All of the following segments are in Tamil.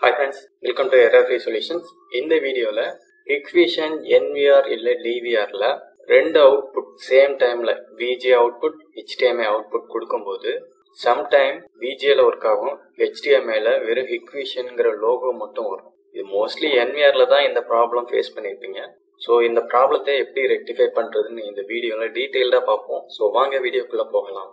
hi friends welcome to error free solutions இந்த வீடியோவில் இக்விஷன் என்விஆர் இல்லை டிவிஆரில் ரெண்டு அவுட்புட் சேம் டைமில் விஜே அவுட்புட் ஹெச்டிஎம்ஐ அவுட்புட் கொடுக்கும்போது சம்டைம் விஜேல ஒர்க் ஆகும் ஹெச்டிஎம்ஐல வெறும் இக்விஷனுங்கிற லோகோ மட்டும் வரும் இது மோஸ்ட்லி என்விஆரில் தான் இந்த ப்ராப்ளம் ஃபேஸ் பண்ணியிருப்பீங்க ஸோ இந்த ப்ராப்ளத்தை எப்படி ரெக்டிஃபை பண்ணுறதுன்னு இந்த வீடியோவில் டீட்டெயில்டாக பார்ப்போம் ஸோ வாங்க வீடியோக்குள்ளே போகலாம்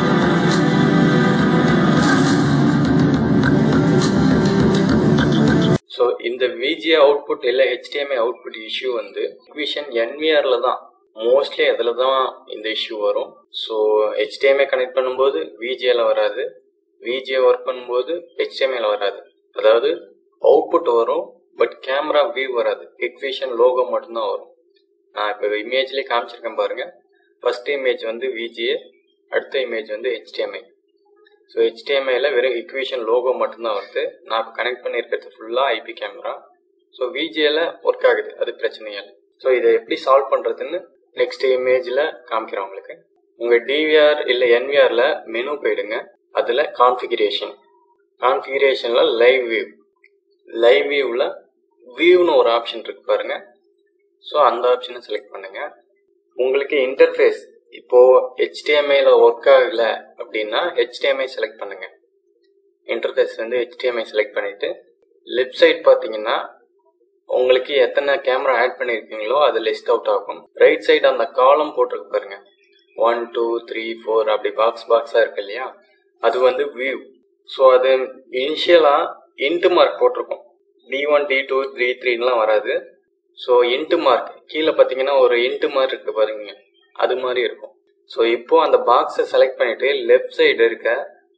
ஸோ இந்த விஜே அவுட்புட் இல்லை ஹெச்டிஎம்ஐ அவுட்புட் இஷ்யூ வந்து இக்விஷன் என்விஆர்ல தான் மோஸ்ட்லி அதில் தான் இந்த இஷ்யூ வரும் ஸோ ஹெச்டிஎம்ஐ கனெக்ட் பண்ணும்போது விஜேல வராது விஜே ஒர்க் பண்ணும்போது ஹெச்டிஎம்ஐல வராது அதாவது அவுட்புட் வரும் பட் கேமரா வியூ வராது இக்விஷன் லோகோ மட்டும்தான் வரும் நான் இப்போ இமேஜ்லேயே காமிச்சிருக்கேன் பாருங்க ஃபர்ஸ்ட் இமேஜ் வந்து விஜே அடுத்த இமேஜ் வந்து ஹெச்டிஎம்ஐ ஸோ ஹெச்டிஎம்ஐல வெறும் இக்வேஷன் லோகோ மட்டும்தான் வருது நான் இப்போ கனெக்ட் பண்ணியிருக்கிறது ஃபுல்லாக ஐபி கேமரா ஸோ விஜேல ஒர்க் ஆகுது அது பிரச்சனை இல்லை ஸோ இதை எப்படி சால்வ் பண்ணுறதுன்னு நெக்ஸ்ட் இமேஜில் காமிக்கிறேன் உங்களுக்கு உங்கள் டிவிஆர் இல்லை என்விஆரில் மெனு போயிடுங்க அதில் கான்ஃபிகரேஷன் கான்ஃபிகரேஷனில் லைவ் வியூ லைவ் வியூவில் வியூன்னு ஒரு ஆப்ஷன் இருக்கு பாருங்க ஸோ அந்த ஆப்ஷனை செலக்ட் பண்ணுங்க உங்களுக்கு இன்டர்ஃபேஸ் இப்போ ஹெச்டிஎம்ஐல ஒர்க் ஆகல அப்படின்னா ஹெச்டிஎம்ஐ செலக்ட் பண்ணுங்க இன்டர்ஃபேஸ் வந்து ஹெச்டிஎம்ஐ செலக்ட் பண்ணிட்டு லெஃப்ட் சைட் பார்த்தீங்கன்னா உங்களுக்கு எத்தனை கேமரா ஆட் பண்ணியிருக்கீங்களோ அது லிஸ்ட் அவுட் ஆகும் ரைட் சைடு அந்த காலம் போட்டிருக்கு பாருங்க ஒன் டூ த்ரீ ஃபோர் அப்படி பாக்ஸ் பாக்ஸாக இருக்கு இல்லையா அது வந்து வியூ ஸோ அது இனிஷியலாக இன்ட்டு மார்க் போட்டிருக்கும் T one T two three த்ரீலாம் வராது ஸோ இன்ட்டு மார்க் கீழே பார்த்தீங்கன்னா ஒரு இன்ட்டு மார்க் இருக்கு பாருங்க அது மாதிரி இருக்கும் ஸோ இப்போ அந்த பாக்ஸை செலக்ட் பண்ணிட்டு லெஃப்ட் சைடு இருக்க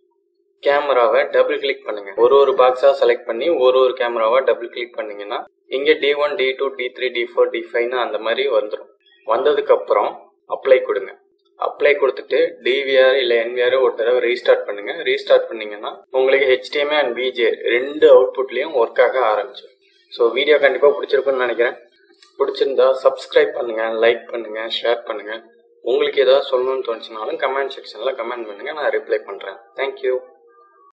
கேமராவை டபுள் கிளிக் பண்ணுங்க ஒரு ஒரு பாக்ஸாக செலக்ட் பண்ணி ஒரு ஒரு கேமராவை டபுள் கிளிக் பண்ணீங்கன்னா இங்கே T one T two T three T four T ஃபைவ்னு அந்த மாதிரி வந்துடும் வந்ததுக்கு அப்புறம் அப்ளை கொடுங்க அப்ளை கொடுத்துட்டு டிவிஆர் இல்லை என்விஆர் ஒரு தடவை ரீஸ்டார்ட் பண்ணுங்க ரீஸ்டார்ட் பண்ணீங்கன்னா உங்களுக்கு ஹெச்டிஎம்ஏ அண்ட் பிஜே ரெண்டு அவுட்புட்லேயும் ஒர்க் ஆக ஆரம்பிச்சிடும் ஸோ வீடியோ கண்டிப்பாக பிடிச்சிருக்குன்னு நினைக்கிறேன் பிடிச்சிருந்தா சப்ஸ்கிரைப் பண்ணுங்க லைக் பண்ணுங்க ஷேர் பண்ணுங்க உங்களுக்கு ஏதாவது சொல்லணும்னு தோணுச்சுனாலும் கமெண்ட் செக்ஷன்ல கமெண்ட் பண்ணுங்க நான் ரிப்ளை பண்றேன் தேங்க்யூ